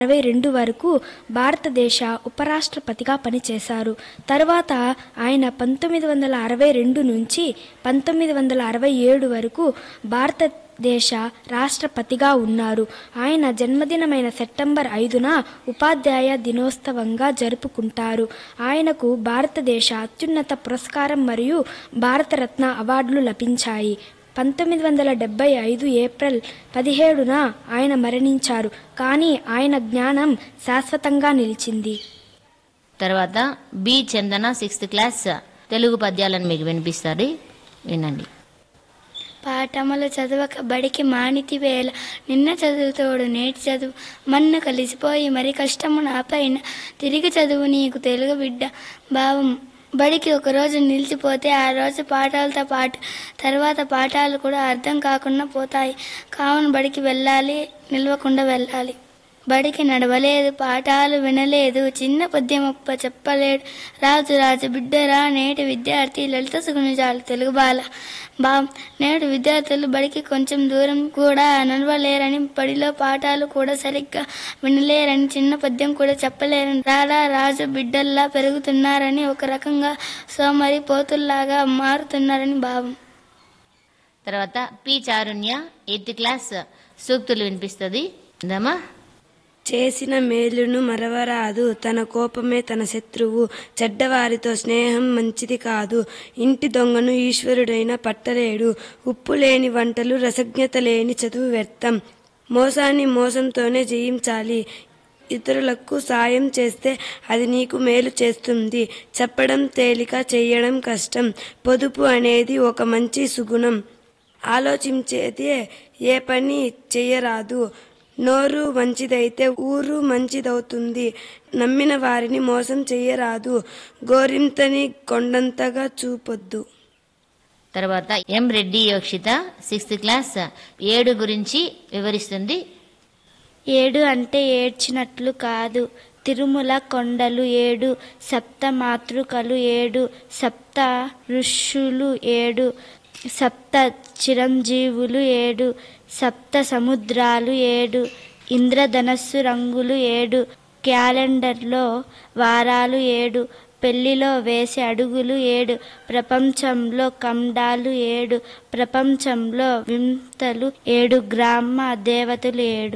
అరవై రెండు వరకు భారతదేశ ఉపరాష్ట్రపతిగా పనిచేశారు తర్వాత ఆయన పంతొమ్మిది వందల అరవై రెండు నుంచి పంతొమ్మిది వందల అరవై ఏడు వరకు భారతదేశ రాష్ట్రపతిగా ఉన్నారు ఆయన జన్మదినమైన సెప్టెంబర్ ఐదున ఉపాధ్యాయ దినోత్సవంగా జరుపుకుంటారు ఆయనకు భారతదేశ అత్యున్నత పురస్కారం మరియు భారతరత్న అవార్డులు లభించాయి పంతొమ్మిది వందల డెబ్బై ఐదు ఏప్రిల్ పదిహేడున ఆయన మరణించారు కానీ ఆయన జ్ఞానం శాశ్వతంగా నిలిచింది తర్వాత B Chandana sixth class Telugu పద్యాలను మీకు వినిపిస్తుంది వినండి పాఠములు చదవక బడికి మానితి వేళ నిన్న చదువుతోడు నేటి చదువు మన్ను కలిసిపోయి మరి కష్టము నా పైన తిరిగి చదువు నీకు తెలుగు బిడ్డ భావం బడికి ఒక రోజు నిలిచిపోతే ఆ రోజు పాఠాలతో పాటు తర్వాత పాఠాలు కూడా అర్థం కాకుండా పోతాయి కావున బడికి వెళ్ళాలి నిలవకుండా వెళ్ళాలి బడికి నడవలేదు పాఠాలు వినలేదు చిన్న పద్యమొప్ప చెప్పలేడు రాజు రాజు బిడ్డరా నేటి విద్యార్థి లలిత సుగుణజాలు తెలుగు బాల బా నేడు విద్యార్థులు బడికి కొంచెం దూరం కూడా నడవలేరని బడిలో పాఠాలు కూడా సరిగ్గా వినలేరని చిన్న పద్యం కూడా చెప్పలేరని రారా రాజు బిడ్డల్లా పెరుగుతున్నారని ఒక రకంగా సోమరి పోతుల్లాగా మారుతున్నారని భావం తర్వాత పి చారుణ్య ఎయిత్ క్లాస్ సూక్తులు వినిపిస్తుంది ఇందమ్మా చేసిన మేలును మరవరాదు తన కోపమే తన శత్రువు చెడ్డవారితో స్నేహం మంచిది కాదు ఇంటి దొంగను ఈశ్వరుడైన పట్టలేడు ఉప్పు లేని వంటలు రసజ్ఞత లేని చదువు వ్యర్థం మోసాన్ని మోసంతోనే జయించాలి ఇతరులకు సాయం చేస్తే అది నీకు మేలు చేస్తుంది చెప్పడం తేలిక చేయడం కష్టం పొదుపు అనేది ఒక మంచి సుగుణం ఆలోచించేదే ఏ పని చేయరాదు నోరు మంచిదైతే ఊరు మంచిదవుతుంది నమ్మిన వారిని మోసం చేయరాదు గోరింతని కొండంతగా చూపొద్దు తర్వాత M Reddy Yokshitha sixth class ఏడు గురించి వివరిస్తుంది ఏడు అంటే ఏడ్చినట్లు కాదు తిరుమల కొండలు ఏడు సప్త మాతృకలు ఏడు సప్త ఋషులు ఏడు సప్త చిరంజీవులు ఏడు సప్త సముద్రాలు ఏడు ఇంద్రధనస్సు రంగులు ఏడు క్యాలెండర్లో వారాలు ఏడు పెళ్లిలో వేసే అడుగులు ఏడు ప్రపంచంలో కండాలు ఏడు ప్రపంచంలో వింతలు ఏడు గ్రామ దేవతలు ఏడు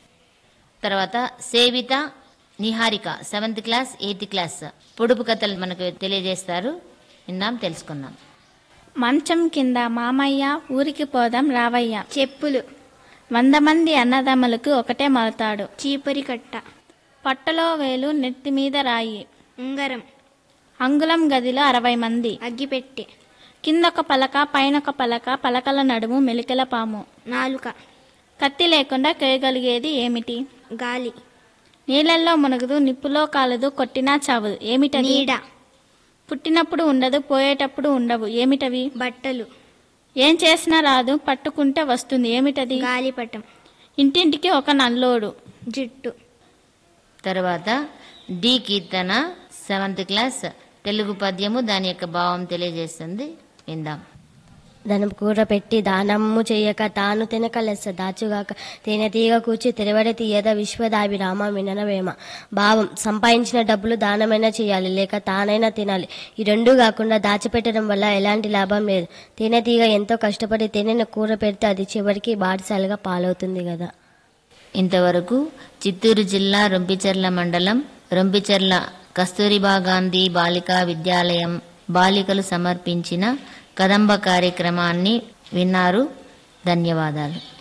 తర్వాత Sevitha Niharika seventh class eighth class పొడుపు కథలు మనకు తెలియజేస్తారు విన్నాం తెలుసుకుందాం మంచం కింద మామయ్య ఊరికి పోదాం రావయ్య చెప్పులు వంద మంది అన్నదమ్ములకు ఒకటే మలతాడు చీపరి కట్ట పట్టలో వేలు నెత్తి మీద రాయి ఉంగరం అంగుళం గదిలో అరవై మంది అగ్గిపెట్టె కిందొక పలక పైనొక పలక పలకల నడుము మెలికల పాము నాలుక కత్తి లేకుండా కేయగలిగేది ఏమిటి గాలి నీళ్ళల్లో మునగదు నిప్పులో కాలదు కొట్టినా చావదు ఏమిటది నీడ పుట్టినప్పుడు ఉండదు పోయేటప్పుడు ఉండవు ఏమిటవి బట్టలు ఏం చేసినా రాదు పట్టుకుంటే వస్తుంది ఏమిటది గాలిపటం ఇంటింటికి ఒక నల్లోడు జుట్టు తర్వాత D Keerthana seventh class Telugu పద్యము దాని యొక్క భావం తెలియజేస్తుంది విందాం ధనం కూర పెట్టి దానమ్ము చెయ్యక తాను తినక లెస్స దాచుగాక తేనె తీగ కూర్చి తెరవడ తీయద విశ్వదాభిరామ విననవేమ భావం సంపాదించిన డబ్బులు దానమైనా చేయాలి లేక తానైనా తినాలి ఈ రెండూ కాకుండా దాచిపెట్టడం వల్ల ఎలాంటి లాభం లేదు తేనె తీగ ఎంతో కష్టపడి తేనెను కూర పెడితే అది చివరికి బాటిసాలుగా పాలవుతుంది కదా ఇంతవరకు చిత్తూరు జిల్లా రొంపిచెర్ల మండలం రొంపిచెర్ల కస్తూరిబా గాంధీ బాలికా విద్యాలయం బాలికలు సమర్పించిన కదంబ కార్యక్రమాన్ని విన్నారు ధన్యవాదాలు